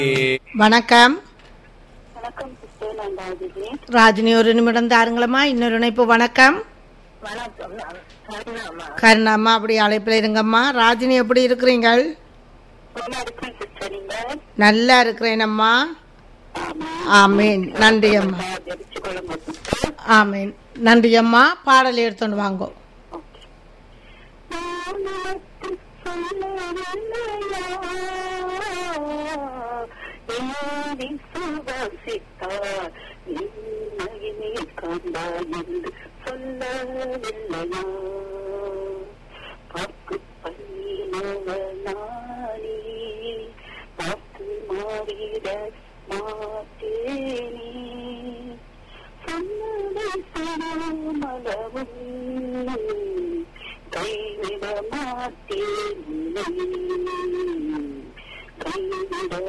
வணக்கம் வணக்கம் சிஸ்டர் நான் ராஜினி ராஜினி ஒரு நிமிடம் தாருங்களம்மா இன்னொரு இணைப்பு வணக்கம் வணக்கம் நான் கருணாமா கருணாம்மா அப்படி அழைப்பில் இருங்கம்மா ராஜினி எப்படி இருக்கிறீங்கள் நல்லா இருக்கேன் சிஸ்டர் நீங்க நல்லா இருக்கிறேன் அம்மா ஆமீன் நன்றி அம்மா தெரிச்சு கொள்ளுங்க சிஸ்டர் ஆமீன் நன்றி அம்மா பாடல் எடுத்துன்னு வாங்கோ ஓகே நான் உனக்கு சொல்லவில்லையா ஏறி சுவாசித்தார் நின்மையினை கண்டாய் என்று சொல்லவில்லையா பார்க்கு பண்ணினவனானே பார்த்து மாறிட மாட்டேனே சொன்னதை சொல்லாமலவும் கைவிட மாட்டேன் உன்னை. கைவிட